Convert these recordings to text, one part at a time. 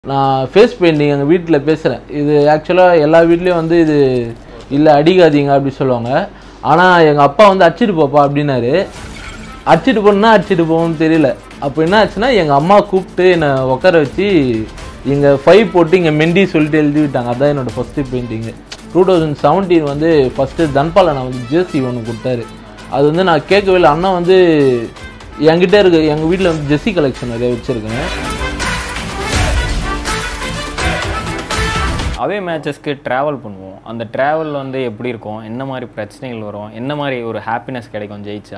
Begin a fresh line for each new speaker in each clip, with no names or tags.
நான் face painting எங்கள் வீட்டில் பேசுகிறேன் இது ஆக்சுவலாக எல்லா வீட்லேயும் வந்து இது இல்லை அடிக்காதீங்க அப்படி சொல்லுவாங்க ஆனால் எங்கள் அப்பா வந்து அடிச்சிட்டு போப்பா அப்படின்னாரு அடிச்சிட்டு போனா அடிச்சிட்டு போகணும்னு தெரியல அப்போ என்ன ஆச்சுன்னா எங்கள் அம்மா கூப்பிட்டு என்னை உட்கார வச்சு இங்கே ஃபைவ் போட்டு இங்கே மெண்டி சொல்லிட்டு எழுதி விட்டாங்க அதான் என்னோடய first painting two thousand seventeen வந்து ஃபஸ்ட்டு தன்பால் அண்ணா வந்து ஜெர்சி ஒன்று கொடுத்தாரு அது வந்து நான் கேட்கவே இல்லை அண்ணா வந்து என்கிட்ட இருக்கு எங்கள் வீட்டில் வந்து ஜெர்சி கலெக்ஷன் நிறைய வச்சுருக்கேன்
அவே மேட்சஸ்க்கு ட்ராவல் பண்ணுவோம் அந்த ட்ராவல் வந்து எப்படி இருக்கும் என்ன மாதிரி பிரச்சனைகள் வரும் என்ன மாதிரி ஒரு ஹாப்பினஸ் கிடைக்கும் ஜெயிச்சா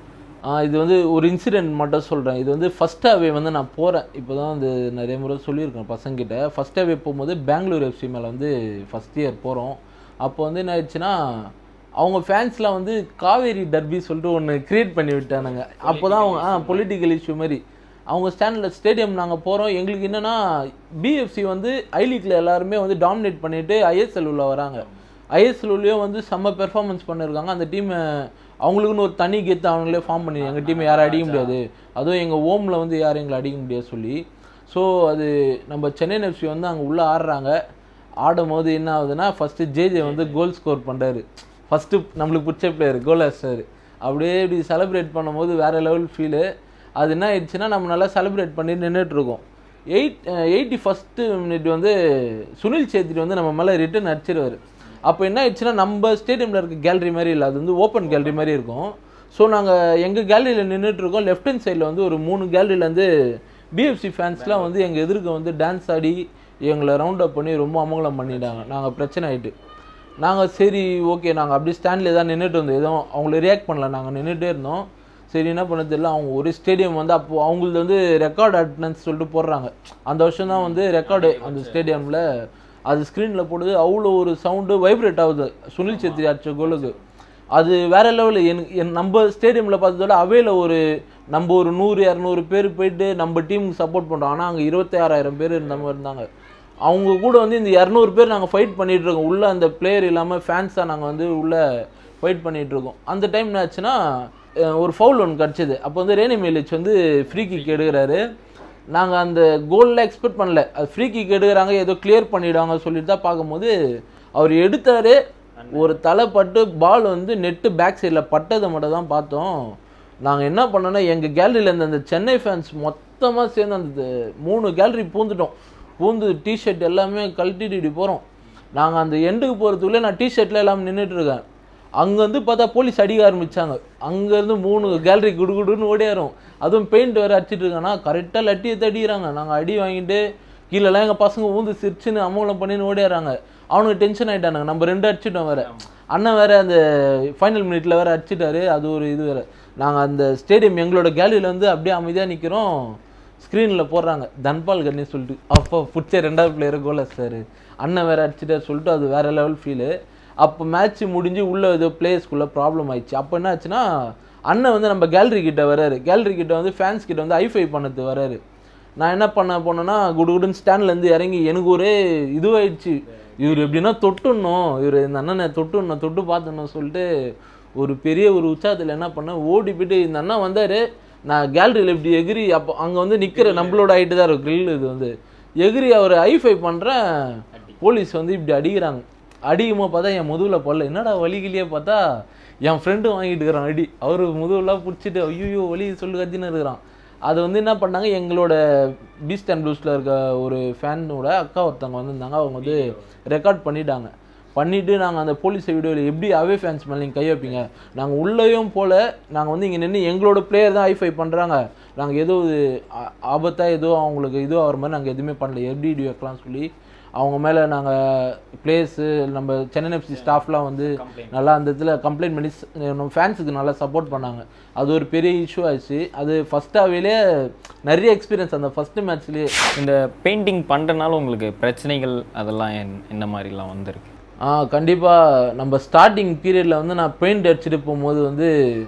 ஆ, இது வந்து ஒரு இன்சிடென்ட் மட்டும் சொல்கிறேன் இது வந்து ஃபஸ்ட் அவே வந்து நான் போகிறேன் இப்போ தான் வந்து நிறைய முறை சொல்லியிருக்கேன் பசங்கிட்ட ஃபஸ்ட் அவே போகும்போது பெங்களூர் எஃப்சி மேலே வந்து ஃபஸ்ட் இயர் போகிறோம் அப்போ வந்து என்ன ஆயிடுச்சுன்னா அவங்க ஃபேன்ஸ்லாம் வந்து காவேரி டர்பி சொல்லிட்டு ஒன்று க்ரியேட் பண்ணி விட்டானுங்க அப்போ தான் அவங்க ஆ பொலிட்டிக்கல் இஷ்யூ மாதிரி அவங்க ஸ்டாண்டில் ஸ்டேடியம் நாங்கள் போகிறோம் எங்களுக்கு என்னென்னா பிஎஃப்சி வந்து ஐ லீக்ல எல்லாருமே வந்து டாமினேட் பண்ணிவிட்டு ஐஎஸ்எல் உள்ள வராங்க ஐஎஸ்எல்லையும் வந்து செம்ம பெர்ஃபார்மன்ஸ் பண்ணியிருக்காங்க அந்த டீம் அவங்களுக்குன்னு ஒரு தனி கெத்து அவங்களே ஃபார்ம் பண்ணி எங்கள் டீமை யாரும் அடிக்க முடியாது அதுவும் எங்கள் ஓமில் வந்து யாரும் எங்களை அடிக்க முடியாது சொல்லி ஸோ அது நம்ம சென்னை எஃப்சி வந்து அங்கே உள்ளே ஆடுறாங்க ஆடும் போது என்ன ஆகுதுன்னா ஃபஸ்ட்டு ஜேஜே வந்து கோல் ஸ்கோர் பண்ணுறாரு ஃபஸ்ட்டு நம்மளுக்கு பிடிச்ச பிளேயர் கோல் அடிச்சாரு அப்படியே இப்படி செலிப்ரேட் பண்ணும்போது வேறு லெவல் ஃபீலு அது என்ன ஆயிடுச்சுன்னா நம்ம நல்லா செலிப்ரேட் பண்ணி நின்றுட்டு இருக்கோம் எயிட் எயிட்டி ஃபஸ்ட்டு மினிட் வந்து சுனில் சேத்ரி வந்து நம்ம மேலே ரிட்டர்ன் அடிச்சிருவார் அப்போ என்ன ஆயிடுச்சுன்னா நம்ம ஸ்டேடியமில் இருக்க கேலரி மாதிரி இல்லை அது வந்து ஓப்பன் கேலரி மாதிரி இருக்கும் ஸோ நாங்கள் எங்கள் கேலரியில் நின்றுட்டு இருக்கோம் லெஃப்ட் ஹேண்ட் சைடில் வந்து ஒரு மூணு கேலரியிலேருந்து பிஎஃப்சி ஃபேன்ஸ்லாம் வந்து எங்கள் எதிர்க்க வந்து டான்ஸ் ஆடி எங்களை ரவுண்ட் அப் பண்ணி ரொம்ப அமங்கலம் பண்ணிட்டாங்க நாங்கள் பிரச்சனை ஆகிட்டு நாங்கள் சரி ஓகே நாங்கள் அப்படியே ஸ்டாண்ட்லேயே தான் நின்றுட்டு இருந்தோம் எதுவும் அவங்கள ரியாக்ட் பண்ணல நாங்கள் நின்றுட்டே இருந்தோம் சரி என்ன பண்ண தெரியல அவங்க ஒரு ஸ்டேடியம் வந்து அப்போ அவங்களது வந்து ரெக்கார்ட் அட்டனன்ஸ் சொல்லிட்டு போடுறாங்க அந்த வருஷம் தான் வந்து ரெக்கார்டு அந்த ஸ்டேடியமில் அது ஸ்க்ரீனில் போடுது அவ்வளோ ஒரு சவுண்டு வைப்ரேட் ஆகுது சுனில் சேத்ரி அடிச்ச கோலுக்கு அது வேற லெவலில் எனக்கு என் நம்ம ஸ்டேடியமில் பார்த்ததோட அவையில் ஒரு நம்ம ஒரு நூறு இரநூறு பேர் போயிட்டு நம்ம டீமுக்கு சப்போர்ட் பண்ணுறோம் ஆனால் அங்கே இருபத்தி ஆறாயிரம் பேர் இருந்த மாதிரி இருந்தாங்க அவங்க கூட வந்து இந்த இரநூறு பேர் நாங்கள் ஃபைட் பண்ணிட்டு இருக்கோம் உள்ள அந்த பிளேயர் இல்லாமல் ஃபேன்ஸாக நாங்கள் வந்து உள்ள ஃபைட் பண்ணிட்டு இருக்கோம் அந்த டைம் என்ன ஆச்சுன்னா அஹ் ஒரு ஃபவுல் ஒன்று கிடச்சிது அப்போ வந்து ரேனி மேலிச் வந்து ஃப்ரீ கிக் எடுக்கிறாரு நாங்கள் அந்த கோலில் எக்ஸ்பெக்ட் பண்ணல அது ஃப்ரீ கிக் எடுக்கிறாங்க ஏதோ கிளியர் பண்ணிடுவாங்க சொல்லிட்டு தான் பார்க்கும்போது அவர் எடுத்தாரு ஒரு தலை பட்டு பால் வந்து நெட்டு பேக் சைடில் பட்டதை மட்டும் தான் பார்த்தோம் நாங்கள் என்ன பண்ணோன்னா எங்கள் கேலரியில் இருந்த அந்த சென்னை ஃபேன்ஸ் மொத்தமாக சேர்ந்து அந்த மூணு கேலரி பூந்துட்டோம் பூந்து டிஷர்ட் எல்லாமே கழட்டிட்டு இப்படி போகிறோம் நாங்கள் அந்த எண்டுக்கு போகிறதுக்குள்ளே நான் டிஷர்ட்டில் எல்லாம் நின்றுட்டு இருக்கேன் அங்கேருந்து பார்த்தா போலீஸ் அடிக்க ஆரம்பிச்சாங்க அங்கேருந்து மூணு கேலரி குடுகுடுன்னு ஓடியாரும் அதுவும் பெயிண்ட் வேறு அடிச்சிட்டு இருக்கானா கரெக்டாக லட்டி எடுத்து அடிக்கிறாங்க நாங்கள் அடி வாங்கிட்டு கீழெல்லாம் எங்கள் பசங்க ஊந்து சிரிச்சுன்னு அமங்கலம் பண்ணின்னு ஓடியாராங்க அவனுக்கு டென்ஷன் ஆகிட்டானுங்க நம்ம ரெண்டு அடிச்சிட்டோம் வேற அண்ணன் வேற அந்த ஃபைனல் மினிட்ல வேற அடிச்சிட்டாரு அது ஒரு இது வேற நாங்கள் அந்த ஸ்டேடியம் எங்களோட கேலரியில் வந்து அப்படியே அமைதியாக நிற்கிறோம் ஸ்க்ரீனில் போடுறாங்க தன்பால் கண்ணி சொல்லிட்டு அப்போ பிடிச்ச ரெண்டாவது பிளேயர் கோல சார் அண்ணன் வேற அடிச்சிட்டாரு சொல்லிட்டு அது வேற லெவல் ஃபீலு அப்போ மேட்ச் முடிஞ்சு உள்ள ஏதோ பிளேயர்ஸ்குள்ளே ப்ராப்ளம் ஆயிடுச்சு அப்போ என்ன ஆச்சுன்னா அண்ணன் வந்து நம்ம கேலரி கிட்ட வராரு கேலரி கிட்ட வந்து ஃபேன்ஸ் கிட்ட வந்து ஐஃபை பண்ணது வராரு நான் என்ன பண்ண போனேன்னா குடுகுடுன்னு ஸ்டாண்ட்லேருந்து இறங்கி எனக்கு ஒரே இதுவாயிடுச்சு இவர் எப்படின்னா தொட்டுடணும் இவர் இந்த அண்ணனை தொட்டுடணும் தொட்டு பார்த்துடணும் சொல்லிட்டு ஒரு பெரிய ஒரு உற்சாகத்தில் என்ன பண்ணேன் ஓடி போயிட்டு இந்த அண்ணன் வந்தார் நான் கேலரியில் இப்படி எகிரி அப்போ அங்கே வந்து நிற்கிற நம்மளோட ஹைட்டு தான் இருக்கும் grill இது வந்து எகிரி அவர் ஐஃபை பண்ணுறேன் போலீஸ் வந்து இப்படி அடிக்கிறாங்க அடிக்குமோ பார்த்தா என் முதுகில் பல்ல என்னடா வலிக்கிலேயே பார்த்தா என் ஃப்ரெண்டும் வாங்கிட்டு இருக்கிறான் அடி அவர் முதுகுலாம் பிடிச்சிட்டு ஐயோ வலி சொல்லி கத்தின்னு இருக்கிறான் அது வந்து என்ன பண்ணாங்க எங்களோட பீஸ்ட் அண்ட் ப்ளூஸில் இருக்க ஒரு ஃபேனோட அக்கா ஒருத்தவங்க வந்திருந்தாங்க அவங்க வந்து ரெக்கார்ட் பண்ணிட்டாங்க பண்ணிவிட்டு நாங்கள் அந்த போலீஸ் வீடியோவில் எப்படி அவே ஃபேன்ஸ் மேலே நீங்கள் கை வைப்பீங்க நாங்கள் உள்ளேயும் போல நாங்கள் வந்து இங்கே நின்று எங்களோட பிளேயர் தான் ஐஃபை பண்ணுறாங்க நாங்கள் ஏதோ இது ஆ- ஆபத்தா ஏதோ அவங்களுக்கு இது ஆகிற மாதிரி நாங்கள் எதுவுமே பண்ணல எப்படி இப்படி வைக்கலாம் சொல்லி அவங்க மேலே நாங்கள் பிளேயர்ஸு நம்ம சென்னை எஃப்சி ஸ்டாஃப்லாம் வந்து நல்லா அந்த இதில் கம்ப்ளைண்ட் பண்ணி ஸ்- நம்ம ஃபேன்ஸுக்கு நல்லா சப்போர்ட் பண்ணாங்க அது ஒரு பெரிய இஷ்யூ ஆயிடுச்சு அது ஃபஸ்ட்டாகவே நிறைய எக்ஸ்பீரியன்ஸ் அந்த ஃபஸ்ட்டு மேட்ச்லேயே
இந்த பெயிண்டிங் பண்ணுறனால உங்களுக்கு பிரச்சனைகள் அதெல்லாம் என்- என்ன மாதிரிலாம் வந்திருக்கு
ஆ கண்டிப்பாக நம்ம ஸ்டார்டிங் பீரியடில் வந்து நான் பெயிண்ட் அடிச்சுட்டு போகும்போது வந்து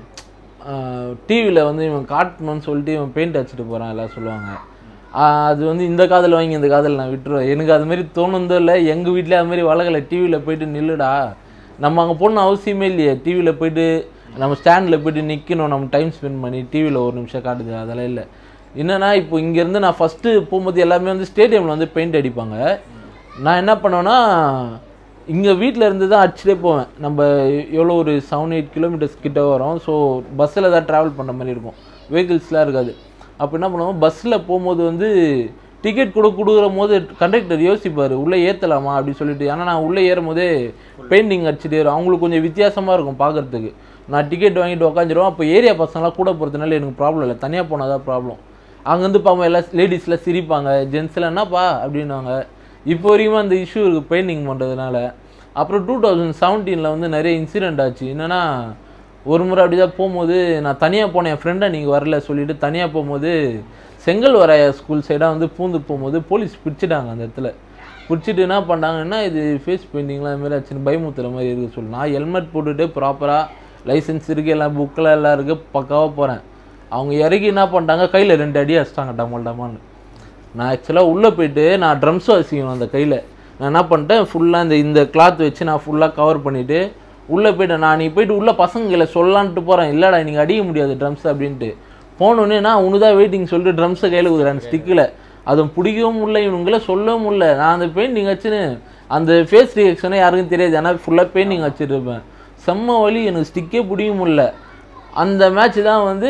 டிவியில் வந்து இவன் காட்டணும்னு சொல்லிட்டு இவன் பெயிண்ட் அடிச்சுட்டு போகிறான் எல்லாம் சொல்லுவாங்க ஆ, அது வந்து இந்த காதில் வாங்கி இந்த காதில் நான் விட்டுருவேன் எனக்கு அது மாதிரி தோணுந்தோ இல்லை எங்கள் வீட்டில் அது மாதிரி வளகலை டிவியில் போயிட்டு நில்லுடா நம்ம அங்கே போகணும் அவசியமே இல்லையே டிவியில் போயிட்டு நம்ம ஸ்டாண்டில் போயிட்டு நிற்கணும் நம்ம டைம் ஸ்பெண்ட் பண்ணி டிவியில் ஒரு நிமிஷம் காட்டுது அதெல்லாம் இல்லை என்னன்னா இப்போ இங்கேருந்து நான் ஃபஸ்ட்டு போகும்போது எல்லாமே வந்து ஸ்டேடியமில் வந்து பெயிண்ட் அடிப்பாங்க நான் என்ன பண்ணுவேன்னா இங்கே வீட்டில் இருந்து தான் அடிச்சுட்டே போவேன் நம்ம எவ்வளோ ஒரு செவன் எயிட் கிலோமீட்டர்ஸ் கிட்ட வரோம் ஸோ பஸ்ஸில் தான் ட்ராவல் பண்ணுற மாதிரி இருக்கும் வெஹிக்கிள்ஸ்லாம் இருக்காது அப்போ என்ன பண்ணுவோம் பஸ்ஸில் போகும்போது வந்து டிக்கெட் கூட கொடுக்குற போது கண்டக்டர் யோசிப்பார் உள்ளே ஏற்றலாமா அப்படி சொல்லிட்டு ஏன்னா நான் உள்ளே ஏறும் போதே பெயிண்டிங் அடிச்சுட்டே வரும் அவங்களுக்கு கொஞ்சம் வித்தியாசமாக இருக்கும் பார்க்குறதுக்கு நான் டிக்கெட் வாங்கிட்டு உக்காந்துருவோம் அப்போ ஏரியா பசங்களாம் கூட போகிறதுனால எனக்கு ப்ராப்ளம் இல்லை தனியாக போனால் தான் ப்ராப்ளம் அங்கேருந்து பார்ப்போம் எல்லாம் லேடிஸ்லாம் சிரிப்பாங்க ஜென்ஸ்லாம் என்னப்பா அப்படின்னுவாங்க இப்போ வரைக்கும் அந்த இஷ்யூ இருக்குது பெயிண்டிங் பண்ணுறதுனால அப்புறம் டூ தௌசண்ட் செவன்டீனில் வந்து நிறைய இன்சிடெண்ட் ஆச்சு என்னென்னா ஒரு முறை அப்படி தான் போகும்போது நான் தனியாக போனேன் என் ஃப்ரெண்டை நீங்கள் வரல சொல்லிட்டு தனியாக போகும்போது செங்கல்வராய ஸ்கூல் சைடாக வந்து பூந்து போகும்போது போலீஸ் பிடிச்சிட்டாங்க அந்த இடத்துல பிடிச்சிட்டு என்ன பண்ணாங்கன்னா இது ஃபேஸ் பெயிண்டிங்லாம் இது மாதிரி ஆச்சுன்னு பயமுத்துற மாதிரி இருக்குது சொல்லி நான் ஹெல்மெட் போட்டுட்டு ப்ராப்பராக லைசன்ஸ் இருக்குது எல்லாம் புக்கில் எல்லாம் இருக்குது பக்காவாக போகிறேன் அவங்க இறங்கி என்ன பண்ணிட்டாங்க கையில் ரெண்டு அடி அடிச்சிட்டாங்க டமால் டமால்னு நான் ஆக்சுவலாக உள்ளே போயிட்டு நான் ட்ரம்ஸ் வாசிக்கணும் அந்த கையில் நான் என்ன பண்ணிட்டேன் ஃபுல்லாக இந்த இந்த கிளாத் வச்சு நான் ஃபுல்லாக கவர் பண்ணிவிட்டு உள்ளே போயிட்டேன் நான் நீ போயிட்டு உள்ளே பசங்களை சொல்லலான்ட்டு போகிறேன் இல்லைடா நீங்கள் அடிக்க முடியாது ட்ரம்ஸ் அப்படின்ட்டு போனோடனே நான் உனக்கு தான் வெயிட்டிங் சொல்லிட்டு ட்ரம்ஸை கையில் கொடுக்குறேன் ஸ்டிக்கில் அதுவும் பிடிக்கவும் முடியல இவனுங்கள சொல்லவும் முடியல நான் அந்த பெயிண்டிங் வச்சுன்னு அந்த ஃபேஸ் ரியாக்ஷனே யாருக்கும் தெரியாது ஏன்னா ஃபுல்லாக பெயிண்டிங் வச்சுட்டு இருப்பேன் செம்ம வலி எனக்கு ஸ்டிக்கே பிடிக்க முடியல அந்த மேட்ச் தான் வந்து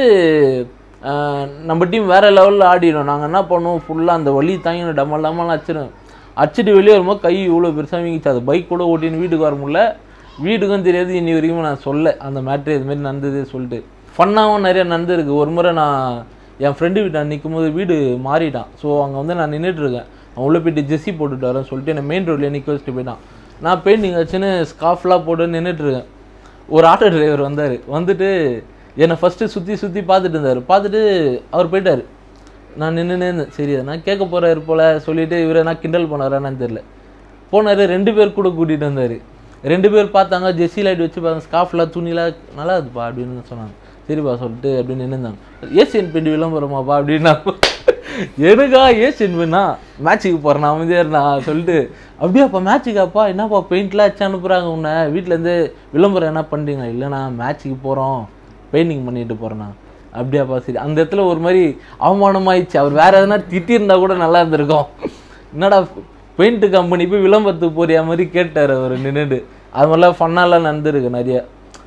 ஆஹ், நம்ம டீம் வேற லெவலில் ஆடிடும் நாங்கள் என்ன பண்ணுவோம் ஃபுல்லாக அந்த வலி தாங்கின டமல் டமல் அடிச்சிடும் அடிச்சுட்டு வெளியே வரும்போது கை இவ்வளோ பெருசாக வீங்கிச்சு அது பைக் கூட ஓட்டின்னு வீட்டுக்கு வர முடியல வீட்டுக்கும் தெரியாது இன்னி வரைக்கும் நான் சொல்ல அந்த மேட்ரு இது மாதிரி நடந்தது சொல்லிட்டு ஃபன்னாகவும் நிறைய நடந்திருக்கு ஒரு முறை நான் என் ஃப்ரெண்டு வீட்டை நிற்கும் போது வீடு மாறிட்டான் ஸோ அங்கே வந்து நான் நின்னுட்டு இருக்கேன் அவன் உள்ளே போயிட்டு ஜெஸ்ஸி போட்டுட்டு வரேன் சொல்லிட்டு என்னை மெயின் ரோட்லேயே நிற்க வச்சுட்டு போயிட்டான் நான் பெயிண்டிங் வச்சுன்னு ஸ்கார்ஃப்லாம் போட்டு நின்னுட்டு இருக்கேன் ஒரு ஆட்டோ டிரைவர் வந்தார் வந்துட்டு என்னை ஃபஸ்ட்டு சுற்றி சுற்றி பார்த்துட்டு இருந்தார் பார்த்துட்டு அவர் போயிட்டார் நான் நின்றுனே இருந்தேன் சரி நான் கேட்க போகிறாரு போல சொல்லிட்டு இவரை நான் கிண்டல் பண்ணாரான்னு தெரியல போனார் ரெண்டு பேர் கூட கூட்டிகிட்டு வந்தார் ரெண்டு பேர் பார்த்தாங்க ஜெஸ்ஸி லைட் வச்சு பார்த்தாங்க ஸ்காஃப்லாம் துணிலாம் நல்லா இருக்குப்பா அப்படின்னு சொன்னாங்க சரிப்பா சொல்லிட்டு அப்படின்னு நின்றுந்தாங்க ஏசியன் பெயிண்ட் விளம்பரமாப்பா அப்படின்னா எனக்கா ஏசியன் பெயிண்டா மேட்ச்சுக்கு போகிறேன் நான் அமைதியாக இருந்தான் சொல்லிட்டு அப்படியாப்பா மேட்ச்சுக்காப்பா என்னப்பா பெயிண்ட்லாம் வச்சு அனுப்புகிறாங்க உன்னை வீட்டிலேருந்து விளம்பரம் என்ன பண்ணுறீங்க இல்லைண்ணா மேட்ச்சுக்கு போகிறோம் பெயிண்டிங் பண்ணிட்டு போகிறேண்ணா அப்படியாப்பா சரி அந்த இடத்துல ஒரு மாதிரி அவமானமாயிடுச்சு அவர் வேற எதனா திட்டியிருந்தா கூட நல்லா இருந்திருக்கும் என்னடா பெயிண்ட் கம்பெனி போய் விளம்பரத்துக்கு போறியா மாதிரி கேட்டார் அவர் நின்றுட்டு அது மாதிரிலாம் ஃபன்னாலாம் நடந்திருக்கு நிறைய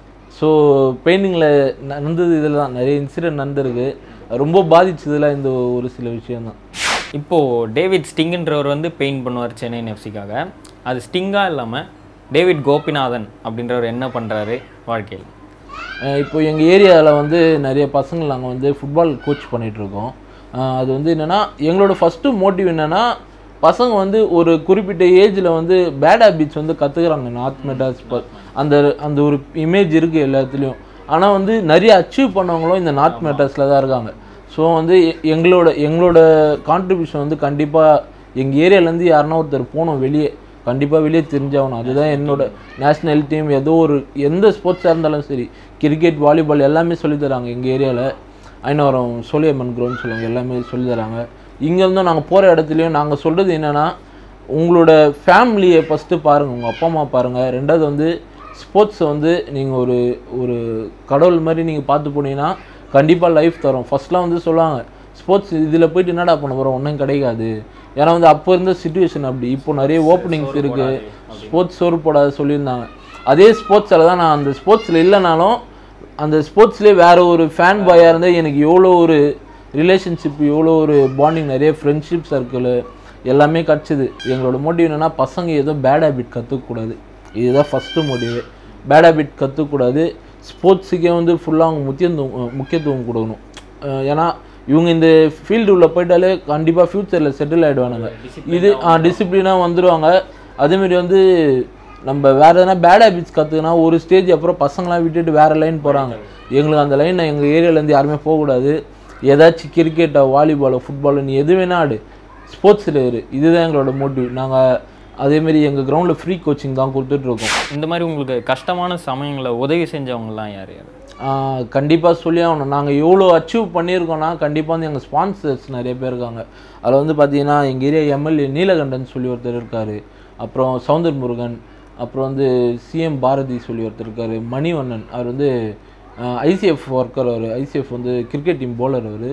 ஸோ பெயிண்டிங்கில் நடந்தது இதில் தான் நிறைய இன்சிடென்ட் நடந்திருக்கு ரொம்ப பாதிச்சதுல இந்த ஒரு சில விஷயம்தான்
இப்போது டேவிட் ஸ்டிங்குன்றவர் வந்து பெயிண்ட் பண்ணுவார் சென்னை எஃப்சிக்காக அது ஸ்டிங்காக இல்லாமல் டேவிட் கோபிநாதன் அப்படின்றவர் என்ன பண்ணுறாரு வாழ்க்கையில்
அஹ் இப்போ எங்கள் ஏரியாவில் வந்து நிறைய பசங்கள் நாங்கள் வந்து ஃபுட்பால் கோச் பண்ணிகிட்ருக்கோம் அது வந்து என்னென்னா எங்களோட ஃபஸ்ட்டு மோட்டிவ் என்னென்னா பசங்க வந்து ஒரு குறிப்பிட்ட ஏஜில் வந்து பேட் ஹேபிட்ஸ் வந்து கற்றுக்குறாங்க நார்த் மெட்ராஸ் அந்த அந்த ஒரு இமேஜ் இருக்குது எல்லாத்துலேயும் ஆனால் வந்து நிறைய அச்சீவ் பண்ணவங்களும் இந்த நார்த் மெட்ராஸில் தான் இருக்காங்க ஸோ வந்து எ- எங்களோட எங்களோட கான்ட்ரிபியூஷன் வந்து கண்டிப்பாக எங்கள் ஏரியாலேருந்து யாருன்னா ஒருத்தர் போகணும் வெளியே கண்டிப்பாக வெளியே தெரிஞ்சாகணும் அதுதான் என்னோட நேஷ்னல் டீம் ஏதோ ஒரு எந்த ஸ்போர்ட்ஸாக இருந்தாலும் சரி கிரிக்கெட் வாலிபால் எல்லாமே சொல்லித் தராங்க எங்கள் ஏரியாவில் ஐநூறம் சோழியம்மன் கிரவுண்ட் சொல்லுவாங்க எல்லாமே சொல்லித் தராங்க இங்கேருந்தும் நாங்கள் போகிற இடத்துலையும் நாங்கள் சொல்கிறது என்னென்னா உங்களோட ஃபேமிலியை ஃபஸ்ட்டு பாருங்கள் உங்கள் அப்பா அம்மா பாருங்கள் ரெண்டாவது வந்து ஸ்போர்ட்ஸை வந்து நீங்கள் ஒரு ஒரு கடவுள் மாதிரி நீங்கள் பார்த்து போனீங்கன்னா கண்டிப்பாக லைஃப் தரும் ஃபர்ஸ்ட்லாம் வந்து சொல்லுவாங்க ஸ்போர்ட்ஸ் இதில் போயிட்டு என்னடா பண்ண போகிறோம் ஒன்றும் கிடைக்காது ஏன்னா வந்து அப்போ இருந்த சுச்சுவேஷன் அப்படி இப்போ நிறைய ஓப்பனிங்ஸ் இருக்குது ஸ்போர்ட்ஸ் சோறு போடாத சொல்லியிருந்தாங்க அதே ஸ்போர்ட்ஸில் தான் நான் அந்த ஸ்போர்ட்ஸில் இல்லைனாலும் அந்த ஸ்போர்ட்ஸ்லேயே வேற ஒரு ஃபேன் பாயாக இருந்தால் எனக்கு எவ்வளோ ஒரு ரிலேஷன்ஷிப் எவ்வளோ ஒரு பாண்டிங் நிறைய ஃப்ரெண்ட்ஷிப் சர்க்கிள் எல்லாமே கிடச்சிது எங்களோட மோட்டிவ் என்னென்னா பசங்க ஏதோ பேட் ஹேபிட் கற்றுக்கக்கூடாது இதுதான் ஃபஸ்ட்டு மோட்டிவ் பேட் ஹேபிட் கற்றுக்கூடாது ஸ்போர்ட்ஸுக்கே வந்து ஃபுல்லாக அவங்க முக்கியத்துவம் முக்கியத்துவம் கொடுக்கணும் அஹ் ஏன்னா இவங்க இந்த ஃபீல்டு உள்ள போயிட்டாலே கண்டிப்பாக ஃப்யூச்சரில் செட்டில் ஆகிடுவானுங்க இது டிசிப்ளினாக வந்துடுவாங்க அதேமாரி வந்து நம்ம வேற எதனா பேட் ஹேபிட்ஸ் கற்றுக்கினா ஒரு ஸ்டேஜ் அப்புறம் பசங்களாம் விட்டுட்டு வேற லைன் போகிறாங்க எங்களுக்கு அந்த லைன் எங்கள் ஏரியாலேருந்து யாருமே போகக்கூடாது ஏதாச்சும் கிரிக்கெட்டோ வாலிபாலோ ஃபுட்பாலோ நீ எது வேணா ஆடு ஸ்போர்ட்ஸில் இரு இதுதான் எங்களோட மோட்டிவ் நாங்கள் அதேமாரி எங்கள் கிரவுண்டில் ஃப்ரீ கோச்சிங் தான் கொடுத்துட்ருக்கோம்
இந்த மாதிரி உங்களுக்கு கஷ்டமான சமயங்களில் உதவி செஞ்சவங்கலாம் யார் யார்
கண்டிப்பாக சொல்லி ஆகணும் நாங்கள் எவ்வளோ அச்சீவ் பண்ணியிருக்கோம்னா கண்டிப்பாக வந்து எங்கள் ஸ்பான்சர்ஸ் நிறைய பேர் இருக்காங்க அதில் வந்து பார்த்தீங்கன்னா எங்கள் ஏரியா எம்எல்ஏ நீலகண்டன் சொல்லி ஒருத்தர் இருக்கார் அப்புறம் சவுந்தர் முருகன் அப்புறம் வந்து சிஎம் பாரதி சொல்லி ஒருத்தர் இருக்கார் மணிவண்ணன் அவர் வந்து ஐசிஎஃப் ஒர்க்கர் அவர் ஐசிஎஃப் வந்து கிரிக்கெட் டீம் போலர் அவர்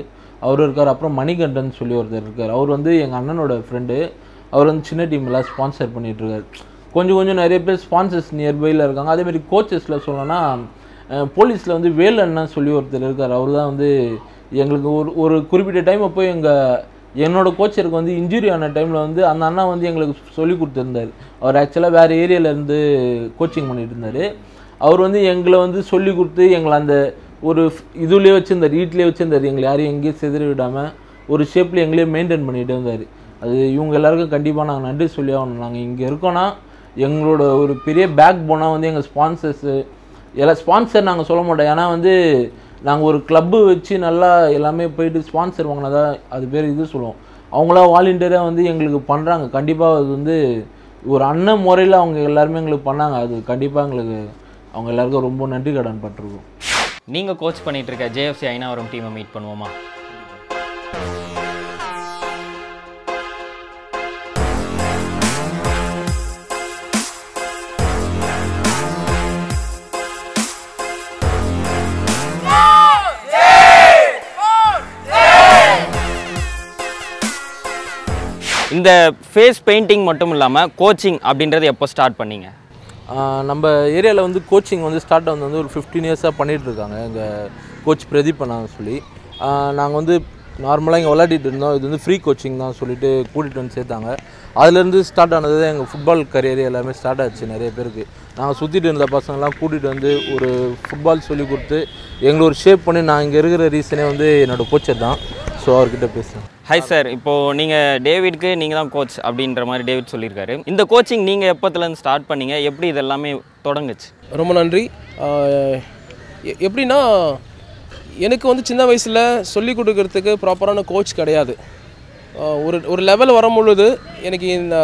அவர் இருக்கார் அப்புறம் மணிகண்டன் சொல்லி ஒருத்தர் இருக்கார் அவர் வந்து எங்கள் அண்ணனோட ஃப்ரெண்டு அவர் வந்து சின்ன டீம்லாம் ஸ்பான்சர் பண்ணிகிட்ருக்காரு கொஞ்சம் கொஞ்சம் நிறைய பேர் ஸ்பான்சர்ஸ் நியர்பையில் இருக்காங்க அதேமாதிரி கோச்சஸில் சொல்லணும்னா போலீஸில் வந்து வேலண்ணன் சொல்லி ஒருத்தர் இருக்கார் அவர் தான் வந்து எங்களுக்கு ஒரு ஒரு குறிப்பிட்ட டைம் அப்போ எங்கள் என்னோட கோச்சருக்கு வந்து இன்ஜுரி ஆன டைமில் வந்து அந்த அண்ணா வந்து எங்களுக்கு சொல்லி கொடுத்துருந்தார் அவர் ஆக்சுவலாக வேறு ஏரியாவிலேருந்து கோச்சிங் பண்ணிட்டு இருந்தார் அவர் வந்து எங்களை வந்து சொல்லி கொடுத்து எங்களை அந்த ஒரு இதுலேயே வச்சுருந்தார் வீட்லேயே வச்சுருந்தார் எங்களை யாரையும் எங்கேயும் செதற விடாமல் ஒரு ஷேப்பில் எங்களையே மெயின்டைன் பண்ணிகிட்டே இருந்தார் அது இவங்க எல்லாருக்கும் கண்டிப்பாக நாங்கள் நன்றி சொல்லி ஆகணும் நாங்கள் இங்கே இருக்கோன்னா எங்களோட ஒரு பெரிய பேக் போனால் வந்து எங்கள் ஸ்பான்சர்ஸு எல்லாம் ஸ்பான்சர் நாங்கள் சொல்ல மாட்டோம் ஏன்னா வந்து நாங்கள் ஒரு கிளப்பு வச்சு நல்லா எல்லாமே போயிட்டு ஸ்பான்சர் வாங்கினதா அது பேர் இது சொல்லுவோம் அவங்களா வாலண்டியராக வந்து எங்களுக்கு பண்ணுறாங்க கண்டிப்பாக அது வந்து ஒரு அண்ணன் முறையில் அவங்க எல்லாருமே எங்களுக்கு பண்ணாங்க அது கண்டிப்பாக எங்களுக்கு அவங்க எல்லாருக்கும் ரொம்ப நன்றி கடன் பட்டிருக்கோம்
நீங்கள் கோச் பண்ணிட்டு இருக்க ஜேஎஃப்சி ஐநாவரம் டீமை மீட் பண்ணுவோமா இந்த ஃபேஸ் பெயிண்டிங் மட்டும் இல்லாமல் கோச்சிங் அப்படின்றது எப்போ ஸ்டார்ட் பண்ணீங்க
ஆஹ் நம்ம ஏரியாவில் வந்து கோச்சிங் வந்து ஸ்டார்ட் வந்து வந்து ஒரு ஃபிஃப்டீன் இயர்ஸாக பண்ணிகிட்டு இருக்காங்க எங்கள் கோச் பிரதீப் பண்ணாங்க சொல்லி நாங்கள் வந்து நார்மலாக இங்கே விளையாடிட்டு இருந்தோம் இது வந்து ஃப்ரீ கோச்சிங் தான் சொல்லிட்டு கூட்டிகிட்டு வந்து சேர்த்தாங்க அதுலேருந்து ஸ்டார்ட் ஆனது தான் எங்கள் ஃபுட்பால் கரியர் எல்லாமே ஸ்டார்ட் ஆச்சு நிறைய பேருக்கு நாங்கள் சுற்றிட்டு இருந்த பசங்கள்லாம் கூட்டிகிட்டு வந்து ஒரு ஃபுட்பால் சொல்லி கொடுத்து எங்களை ஒரு ஷேப் பண்ணி நான் இங்கே இருக்கிற ரீசனே வந்து என்னோடய கோச்சர் தான் ஸோ அவர்கிட்ட பேசுகிறேன்
ஹாய் சார் இப்போது நீங்கள் டேவிட்க்கு நீங்கள் தான் கோச் அப்படின்ற மாதிரி டேவிட் சொல்லியிருக்காரு இந்த கோச்சிங் நீங்கள் எப்போத்துலேருந்து ஸ்டார்ட் பண்ணீங்க எப்படி இது எல்லாமே தொடங்குச்சு
ரொம்ப நன்றி ஆஹ் எ- எப்படின்னா எனக்கு வந்து சின்ன வயசில் சொல்லி கொடுக்கறதுக்கு ப்ராப்பரான கோச் கிடையாது ஆஹ் ஒரு ஒரு லெவல் வரும் பொழுது எனக்கு இந்த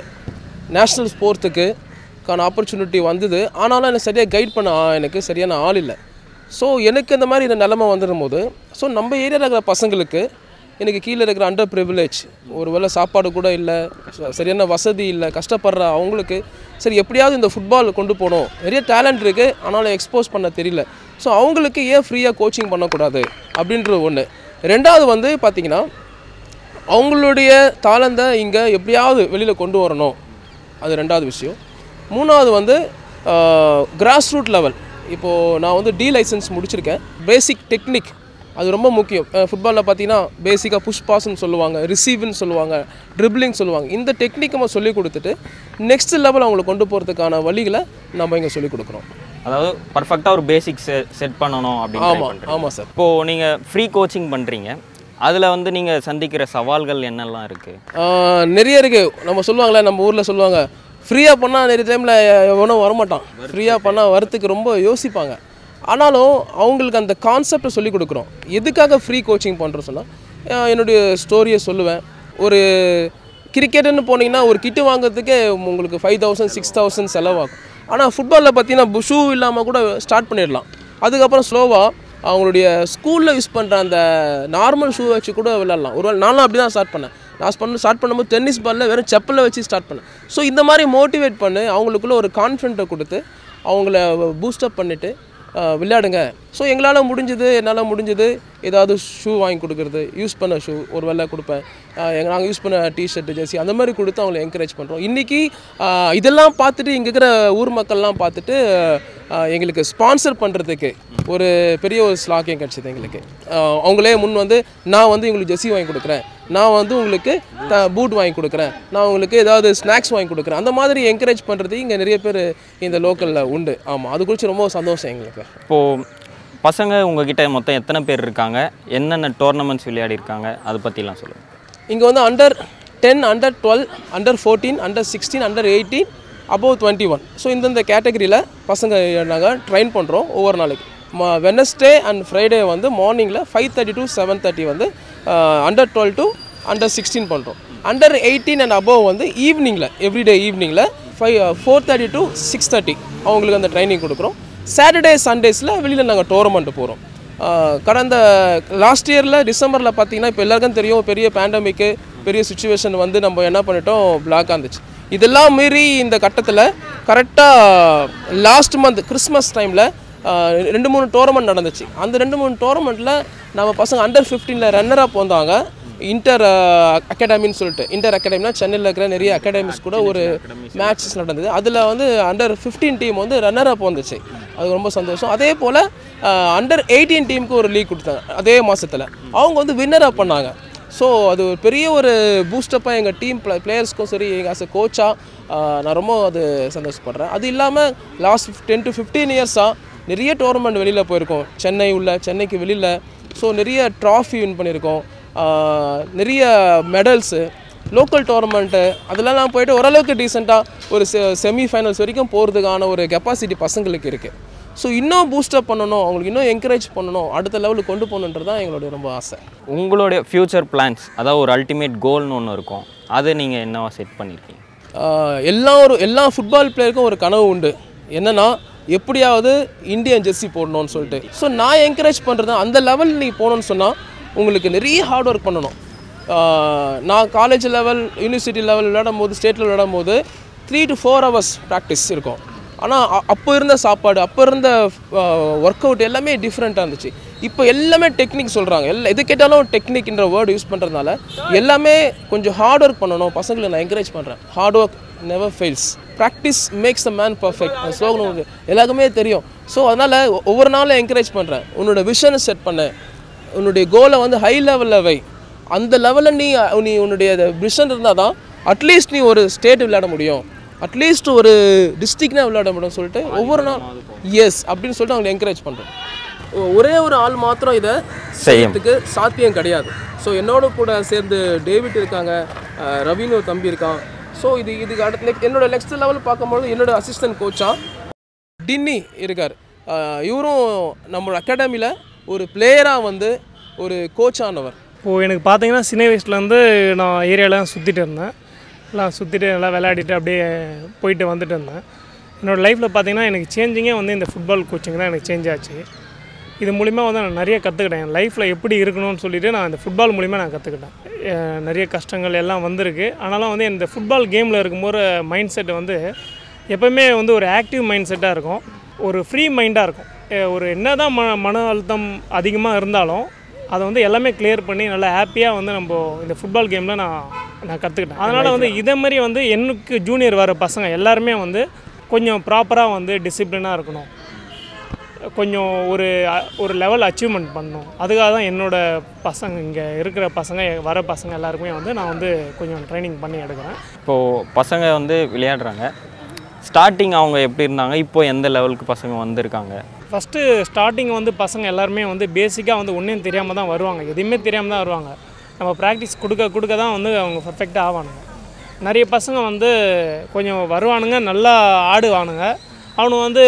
நேஷ்னல் ஸ்போர்ட்ஸுக்கு கான ஆப்பர்ச்சுனிட்டி வந்தது ஆனாலும் எனக்கு சரியாக கைட் பண்ண ஆ- எனக்கு சரியான ஆள் இல்லை ஸோ எனக்கு இந்த மாதிரி இந்த நிலமை வந்துடும் போது ஸோ நம்ம ஏரியாவில் இருக்கிற பசங்களுக்கு எனக்கு கீழே இருக்கிற அண்டர் ப்ரிவிலேஜ் ஒரு வேளை சாப்பாடு கூட இல்லை ச- சரியான வசதி இல்லை கஷ்டப்படுற அவங்களுக்கு சரி எப்படியாவது இந்த ஃபுட்பால் கொண்டு போகணும் நிறைய டேலண்ட் இருக்குது ஆனாலும் எக்ஸ்போஸ் பண்ண தெரியல ஸோ அவங்களுக்கு ஏன் ஃப்ரீயாக கோச்சிங் பண்ணக்கூடாது அப்படின்றது ஒன்று ரெண்டாவது வந்து பார்த்திங்கன்னா அவங்களுடைய தாளந்தை இங்கே எப்படியாவது வெளியில் கொண்டு வரணும் அது ரெண்டாவது விஷயம் மூணாவது வந்து கிராஸ் ரூட் லெவல் இப்போது நான் வந்து டி லைசன்ஸ் முடிச்சிருக்கேன் பேசிக் டெக்னிக் அது ரொம்ப முக்கியம் ஃபுட்பாலில் பார்த்தீங்கன்னா பேசிக்காக புஷ் பாஸ்ன்னு சொல்லுவாங்க ரிசீவ்னு சொல்லுவாங்க ட்ரிப்ளிங் சொல்லுவாங்க இந்த டெக்னிக் நம்ம சொல்லிக் கொடுத்துட்டு நெக்ஸ்ட் லெவல் அவங்களை கொண்டு போகிறதுக்கான வழிகளை நம்ம இங்கே சொல்லிக் கொடுக்குறோம்
அதாவது பர்ஃபெக்டாக ஒரு பேசிக் செட் பண்ணணும் அப்படின்னு try
ஆமாம்
பண்றீங்க.
ஆமாம் சார்
இப்போது நீங்கள் ஃப்ரீ கோச்சிங் பண்ணுறீங்க அதில் வந்து நீங்கள் சந்திக்கிற சவால்கள் என்னெல்லாம் இருக்குது
ஆஹ் நிறைய இருக்குது நம்ம சொல்லுவாங்களே நம்ம ஊரில் சொல்லுவாங்க ஃப்ரீயாக பண்ணால் நிறைய டைமில் எவனும் வரமாட்டான் ஃப்ரீயாக பண்ணால் வரத்துக்கு ரொம்ப யோசிப்பாங்க ஆனாலும் அவங்களுக்கு அந்த கான்செப்டை சொல்லி கொடுக்குறோம் எதுக்காக ஃப்ரீ கோச்சிங் பண்ணுறோம் சொன்னால் என்னுடைய ஸ்டோரியை சொல்லுவேன் ஒரு கிரிக்கெட்டுன்னு போனீங்கன்னா ஒரு கிட்டு வாங்குறதுக்கே உங்களுக்கு ஃபைவ் தௌசண்ட் சிக்ஸ் தௌசண்ட் செலவாகும் ஆனால் ஃபுட்பாலில் பார்த்தீங்கன்னா ஷூ இல்லாமல் கூட ஸ்டார்ட் பண்ணிடலாம் அதுக்கப்புறம் ஸ்லோவாக அவங்களுடைய ஸ்கூலில் யூஸ் பண்ணுற அந்த நார்மல் ஷூ வச்சு கூட விளையாடலாம் ஒருவேளை நானும் அப்படி தான் ஸ்டார்ட் பண்ணேன் நான் பண்ண ஸ்டார்ட் பண்ணும்போது டென்னிஸ் பாலில் வெறும் செப்பலை வச்சு ஸ்டார்ட் பண்ணேன் ஸோ இந்த மாதிரி மோட்டிவேட் பண்ணி அவங்களுக்குள்ள ஒரு கான்ஃபிடென்ட்டை கொடுத்து அவங்கள பூஸ்டப் பண்ணிவிட்டு விளையாடுங்க ஸோ எங்களால் முடிஞ்சது என்னால் முடிஞ்சது ஏதாவது ஷூ வாங்கி கொடுக்குறது யூஸ் பண்ண ஷூ ஒரு வேலை கொடுப்பேன் எங்கள் நாங்கள் யூஸ் பண்ண டிஷர்ட் ஜெர்சி அந்த மாதிரி கொடுத்து அவங்களை என்கரேஜ் பண்ணுறோம் இன்றைக்கி இதெல்லாம் பார்த்துட்டு இங்கே இருக்கிற ஊர் மக்கள்லாம் பார்த்துட்டு ஆஹ், எங்களுக்கு ஸ்பான்சர் பண்ணுறதுக்கு ஒரு பெரிய ஒரு ஸ்லாக்கியம் கிடச்சிது எங்களுக்கு ஆஹ், அவங்களே முன் வந்து நான் வந்து உங்களுக்கு ஜெர்சி வாங்கி கொடுக்குறேன் நான் வந்து உங்களுக்கு பூட் வாங்கி கொடுக்குறேன் நான் உங்களுக்கு ஏதாவது ஸ்நாக்ஸ் வாங்கி கொடுக்குறேன் அந்த மாதிரி என்கரேஜ் பண்ணுறது இங்கே நிறைய பேர் இந்த லோக்கலில் உண்டு ஆமாம் அது குறித்து ரொம்ப சந்தோஷம் எங்களுக்கு
இப்போது பசங்க உங்ககிட்ட மொத்தம் எத்தனை பேர் இருக்காங்க என்னென்ன டோர்னமெண்ட்ஸ் விளையாடி இருக்காங்க அதை பற்றிலாம் சொல்லுங்கள்
இங்கே வந்து under ten under twelve under fourteen under sixteen under eighteen above twenty one so இந்தந்த கேட்டகரியில் பசங்க நாங்கள் ட்ரைன் பண்ணுறோம் ஒவ்வொரு நாளைக்கு வெனஸ்டே அண்ட் ஃப்ரைடே வந்து மார்னிங்கில் five thirty to seven thirty வந்து under twelve to under sixteen பண்ணுறோம் அண்டர் எயிட்டீன் அண்ட் அபவ் வந்து ஈவினிங்கில் எவ்ரிடே ஈவினிங்கில் five four thirty to six thirty அவங்களுக்கு அந்த ட்ரைனிங் கொடுக்குறோம் சாட்டர்டே சண்டேஸில் வெளியில் நாங்கள் டோர்னமெண்ட் போகிறோம் ஆஹ் கடந்த லாஸ்ட் இயரில் டிசம்பரில் பார்த்தீங்கன்னா இப்போ எல்லாருக்கும் தெரியும் பெரிய பேண்டமிக்கு பெரிய சுச்சுவேஷன் வந்து நம்ம என்ன பண்ணிட்டோம் பிளாக்காக இருந்துச்சு இதெல்லாம் மீறி இந்த கட்டத்தில் கரெக்டாக லாஸ்ட் மந்த் கிறிஸ்மஸ் டைமில் ரெண்டு மூணு டோர்னமெண்ட் நடந்துச்சு அந்த ரெண்டு மூணு டோர்னமெண்ட்டில் நம்ம பசங்க அண்டர் ஃபிஃப்டீனில் ரன்னராக வந்தாங்க இன்டர் அகாடமின்னு சொல்லிட்டு இன்டர் அகாடமினா சென்னையில் இருக்கிற நிறைய அகாடமிஸ் கூட ஒரு மேட்சஸ் நடந்தது அதில் வந்து அண்டர் ஃபிஃப்டீன் டீம் வந்து ரன்னராக வந்துச்சு அது ரொம்ப சந்தோஷம் அதே போல் அண்டர் எயிட்டீன் டீமுக்கு ஒரு லீக் கொடுத்தாங்க அதே மாதத்தில் அவங்க வந்து வின்னராக பண்ணாங்க ஸோ அது ஒரு பெரிய ஒரு பூஸ்டப்பாக எங்கள் டீம் பிளே பிளேயர்ஸ்க்கும் சரி எங்கள் ஆஸ் அ கோச்சாக நான் ரொம்ப அது சந்தோஷப்படுறேன் அது இல்லாமல் லாஸ்ட் டென் டு ஃபிஃப்டீன் இயர்ஸாக நிறைய டோர்னமெண்ட் வெளியில் போயிருக்கோம் சென்னை உள்ள சென்னைக்கு வெளியில் ஸோ நிறைய ட்ராஃபி வின் பண்ணியிருக்கோம் ஆஹ் நிறைய மெடல்ஸு லோக்கல் டோர்னமெண்ட்டு அதெல்லாம் போயிட்டு ஓரளவுக்கு டீசெண்டாக ஒரு செ செமி ஃபைனல்ஸ் வரைக்கும் போகிறதுக்கான ஒரு கெப்பாசிட்டி பசங்களுக்கு இருக்குது ஸோ இன்னும் பூஸ்டப் பண்ணணும் அவங்களுக்கு இன்னும் என்கரேஜ் பண்ணணும் அடுத்த லெவலுக்கு கொண்டு போகணுன்றது தான் எங்களுடைய ரொம்ப ஆசை
உங்களுடைய ஃப்யூச்சர் பிளான்ஸ் அதாவது ஒரு அல்டிமேட் கோல்னு ஒன்று இருக்கும் அதை நீங்கள் என்னவா செட் பண்ணியிருக்கீங்க
ஆஹ் எல்லா ஒரு எல்லா ஃபுட்பால் பிளேயருக்கும் ஒரு கனவு உண்டு என்னன்னா எப்படியாவது இந்தியன் ஜெர்சி போடணும்னு சொல்லிட்டு ஸோ நான் என்கரேஜ் பண்ணுறது அந்த லெவல் நீ போகணும்னு சொன்னால் உங்களுக்கு நிறைய ஹார்ட் ஒர்க் பண்ணணும் ஆஹ் நான் காலேஜ் லெவல் யூனிவர்சிட்டி லெவல் விளையாடும் போது ஸ்டேட்டில் விளையாடும் போது three to four hours practice இருக்கும் ஆனால் அப்போ இருந்த சாப்பாடு அப்போ இருந்த ஒர்க் அவுட் எல்லாமே டிஃப்ரெண்ட்டாக இருந்துச்சு இப்போ எல்லாமே டெக்னிக் சொல்கிறாங்க எல்லா எது கேட்டாலும் டெக்னிக்ன்ற வேர்டு யூஸ் பண்ணுறதுனால எல்லாமே கொஞ்சம் ஹார்ட் ஒர்க் பண்ணணும் பசங்களை நான் என்கரேஜ் பண்ணுறேன் hard work never fails practice makes the man perfect அந்த ஸ்லோகன் உங்களுக்கு எல்லாருக்குமே தெரியும் ஸோ அதனால் ஒவ்வொரு நாளும் என்கரேஜ் பண்ணுறேன் உன்னோட விஷனை செட் பண்ணு உன்னுடைய கோலை வந்து ஹை லெவலில் வை அந்த லெவலில் நீ நீ உன்னுடைய விஷன் இருந்தால் தான் அட்லீஸ்ட் நீ ஒரு ஸ்டேட் விளையாட முடியும் அட்லீஸ்ட் ஒரு டிஸ்ட்ரிக்னா விளையாட முடியும் சொல்லிட்டு ஒவ்வொரு நாள் எஸ் அப்படின்னு சொல்லிட்டு அவங்களை என்கரேஜ் பண்ணுறோம் ஒரே ஒரு ஆள் மாத்திரம் இதை செய்யறதுக்கு சாத்தியம் கிடையாது ஸோ என்னோட கூட சேர்ந்து டேவிட் இருக்காங்க அஹ் ரவின்னு ஒரு தம்பி இருக்கான் ஸோ இது இதுக்கு அடுத்த next- என்னோட நெக்ஸ்ட் லெவல் பார்க்கும்போது என்னோட அசிஸ்டன்ட் கோச்சா டின்னி இருக்கார் அஹ் இவரும் நம்மளோட அகாடமியில் ஒரு பிளேயராக வந்து ஒரு கோச்சானவர்
இப்போது எனக்கு பார்த்தீங்கன்னா சின்ன வயசுலேருந்து நான் ஏரியாலாம் சுற்றிட்டு இருந்தேன் எல்லாம் சுற்றிட்டு எல்லாம் விளையாடிட்டு அப்படியே போயிட்டு வந்துட்டு இருந்தேன் என்னோடய லைஃப்பில் பார்த்தீங்கன்னா எனக்கு சேஞ்சிங்கே வந்து இந்த ஃபுட்பால் கோச்சிங் தான் எனக்கு சேஞ்ச் ஆச்சு இது மூலிமா வந்து நான் நிறைய கற்றுக்கிட்டேன் என் லைஃப்பில் எப்படி இருக்கணும்னு சொல்லிட்டு நான் இந்த ஃபுட்பால் மூலிமா நான் கற்றுக்கிட்டேன் அஹ் நிறைய கஷ்டங்கள் எல்லாம் வந்திருக்கு ஆனாலும் வந்து இந்த ஃபுட்பால் கேமில் இருக்கும்போது மைண்ட் செட் வந்து எப்போவுமே வந்து ஒரு ஆக்டிவ் மைண்ட் செட்டாக இருக்கும் ஒரு ஃப்ரீ மைண்டாக இருக்கும் அஹ் ஒரு என்ன தான் ம மன அழுத்தம் அதிகமாக இருந்தாலும் அதை வந்து எல்லாமே கிளியர் பண்ணி நல்லா ஹாப்பியாக வந்து நம்ம இந்த ஃபுட்பால் கேமில் நான் நான் கற்றுக்கிட்டேன் அதனால் வந்து இதே மாதிரி வந்து எனக்கு ஜூனியர் வர பசங்க எல்லாருமே வந்து கொஞ்சம் ப்ராப்பராக வந்து டிசிப்ளினாக இருக்கணும் கொஞ்சம் ஒரு அ- ஒரு லெவல் அச்சீவ்மெண்ட் பண்ணணும் அதுக்காக தான் என்னோட பசங்க இங்கே இருக்கிற பசங்க வர பசங்க எல்லாருக்குமே வந்து நான் வந்து கொஞ்சம் ட்ரைனிங் பண்ணி எடுக்கிறேன்
இப்போது பசங்க வந்து விளையாடுறாங்க ஸ்டார்டிங் அவங்க எப்படி இருந்தாங்க இப்போ எந்த லெவலுக்கு பசங்க வந்திருக்காங்க
ஃபஸ்ட்டு ஸ்டார்டிங் வந்து பசங்க எல்லாருமே வந்து பேசிக்காக வந்து ஒன்றும் தெரியாமல் தான் வருவாங்க எதுவுமே தெரியாமல் தான் வருவாங்க நம்ம ப்ராக்டிஸ் கொடுக்க கொடுக்க தான் வந்து அவங்க பர்ஃபெக்டாக ஆவானுங்க நிறைய பசங்க வந்து கொஞ்சம் வருவானுங்க நல்லா ஆடுவானுங்க அவனுங்க வந்து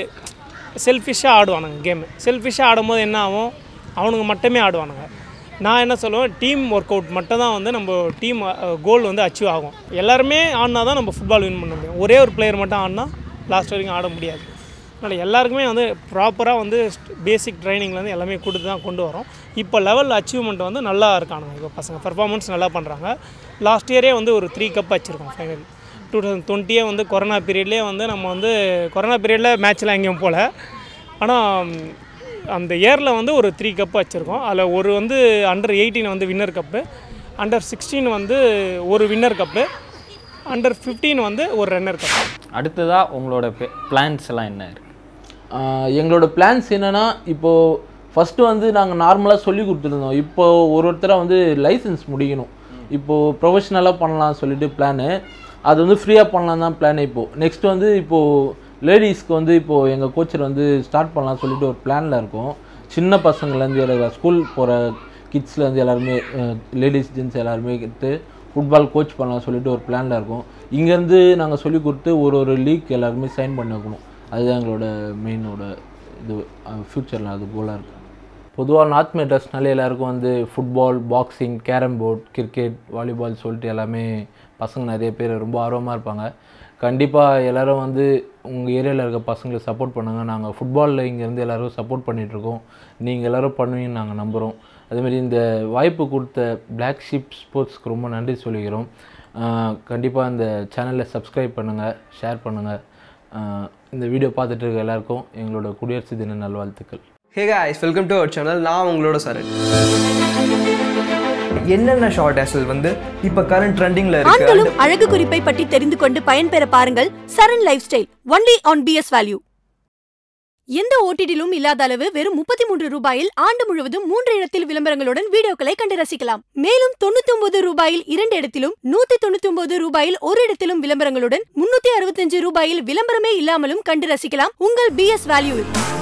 செல்ஃபிஷாக ஆடுவானுங்க கேமு செல்ஃபிஷாக ஆடும்போது என்ன ஆகும் அவனுங்க மட்டுமே ஆடுவானுங்க நான் என்ன சொல்லுவேன் டீம் ஒர்க் அவுட் மட்டும் தான் வந்து நம்ம டீம் கோல் வந்து அச்சீவ் ஆகும் எல்லாருமே ஆடினா தான் நம்ம ஃபுட்பால் வின் பண்ண முடியும் ஒரே ஒரு பிளேயர் மட்டும் ஆடினா லாஸ்ட் வரைக்கும் ஆட முடியாது அதனால் எல்லாருக்குமே வந்து ப்ராப்பராக வந்து பேசிக் ட்ரைனிங்லேருந்து எல்லாமே கொடுத்து தான் கொண்டு வரோம் இப்போ லெவல் அச்சீவ்மெண்ட் வந்து நல்லா இருக்கானுங்க இப்போ பசங்க பர்ஃபார்மன்ஸ் நல்லா பண்ணுறாங்க லாஸ்ட் இயரே வந்து ஒரு த்ரீ கப் வச்சுருக்கோம் ஃபைனல் டூ தௌசண்ட் டுவெண்ட்டியே வந்து கொரோனா பீரியட்லேயே வந்து நம்ம வந்து கொரோனா பீரியடில் மேட்ச்லாம் எங்கேயும் போகல ஆனால் அந்த இயரில் வந்து ஒரு த்ரீ கப் வச்சுருக்கோம் அதில் ஒரு வந்து அண்டர் எயிட்டீன் வந்து வின்னர் கப்பு அண்டர் சிக்ஸ்டீன் வந்து ஒரு வின்னர் கப்பு அண்டர் ஃபிஃப்டீன் வந்து ஒரு ரன்னர் கப்பு
அடுத்ததாக உங்களோட பிளான்ஸ் எல்லாம் என்ன இருக்குது
ஆஹ் எங்களோட பிளான்ஸ் என்னன்னா இப்போ ஃபஸ்ட்டு வந்து நாங்கள் நார்மலாக சொல்லி கொடுத்துருந்தோம் இப்போ ஒரு ஒருத்தராக வந்து லைசன்ஸ் முடிக்கணும் இப்போது ப்ரொஃபஷ்னலாக பண்ணலாம் சொல்லிட்டு பிளானு அது வந்து ஃப்ரீயாக பண்ணலாம் தான் பிளான் இப்போது நெக்ஸ்ட் வந்து இப்போது லேடிஸ்க்கு வந்து இப்போது எங்கள் கோச்சர் வந்து ஸ்டார்ட் பண்ணலாம் சொல்லிட்டு ஒரு பிளானில் இருக்கோம் சின்ன பசங்கள்லேருந்து எல்லாரும் ஸ்கூல் போகிற கிட்ஸ்லேருந்து எல்லாருமே லேடிஸ் ஜென்ஸ் எல்லாருமே எடுத்து ஃபுட்பால் கோச் பண்ணலாம் சொல்லிட்டு ஒரு பிளானில் இருக்கோம் இங்கேருந்து நாங்கள் சொல்லி கொடுத்து ஒரு ஒரு லீக் எல்லாருமே சைன் பண்ணி வைக்கணும் அதுதான் எங்களோட மெயினோட இது ஃப்யூச்சரில் அது கோலாக இருக்குது பொதுவாக நார்த் மெட்ராஸ்னாலே எல்லாருக்கும் வந்து football boxing carrom board cricket volleyball சொல்லிட்டு எல்லாமே பசங்க நிறைய பேர் ரொம்ப ஆர்வமாக இருப்பாங்க கண்டிப்பாக எல்லாரும் வந்து உங்கள் ஏரியாவில் இருக்க பசங்களுக்கு சப்போர்ட் பண்ணுங்கள் நாங்கள் ஃபுட்பாலில் இங்கேருந்து எல்லாரும் சப்போர்ட் பண்ணிகிட்ருக்கோம் நீங்கள் எல்லாரும் பண்ணுவீங்கன்னு நாங்கள் நம்புகிறோம் அதேமாதிரி இந்த வாய்ப்பு கொடுத்த பிளாக் ஷிப் ஸ்போர்ட்ஸ்க்கு ரொம்ப நன்றி சொல்லிக்கிறோம் கண்டிப்பாக இந்த சேனலை சப்ஸ்கிரைப் பண்ணுங்கள் ஷேர் பண்ணுங்கள் ஆஹ் இந்த வீடியோ பார்த்துட்டு இருக்க எல்லாருக்கும் எங்களோட குடியரசு தின நல்வாழ்த்துக்கள்
hey guys welcome to our channel நான் உங்களோட சரண் என்னென்ன ஷார்ட் ஹேசல் வந்து இப்போ கரண்ட் ட்ரெண்டிங்கில் இருக்கு
ஆண்களும் அழகு குறிப்பை பற்றி தெரிந்து கொண்டு பயன்பெற பாருங்கள் Saran life style only on BS value எந்த ஓடிடிலும் இல்லாத அளவு வெறும் முப்பத்தி மூன்று ரூபாயில் ஆண்டு முழுவதும் மூன்று இடத்தில் விளம்பரங்களுடன் வீடியோக்களை கண்டு ரசிக்கலாம் மேலும் தொண்ணூத்தி ஒன்பது ரூபாயில் இரண்டு இடத்திலும் நூத்தி தொண்ணூத்தி ஒன்பது ரூபாயில் ஒரு இடத்திலும் விளம்பரங்களுடன் முன்னூத்தி அறுபத்தஞ்சு ரூபாயில் விளம்பரமே இல்லாமலும் கண்டு ரசிக்கலாம் உங்கள் பிஎஸ் வேல்யூ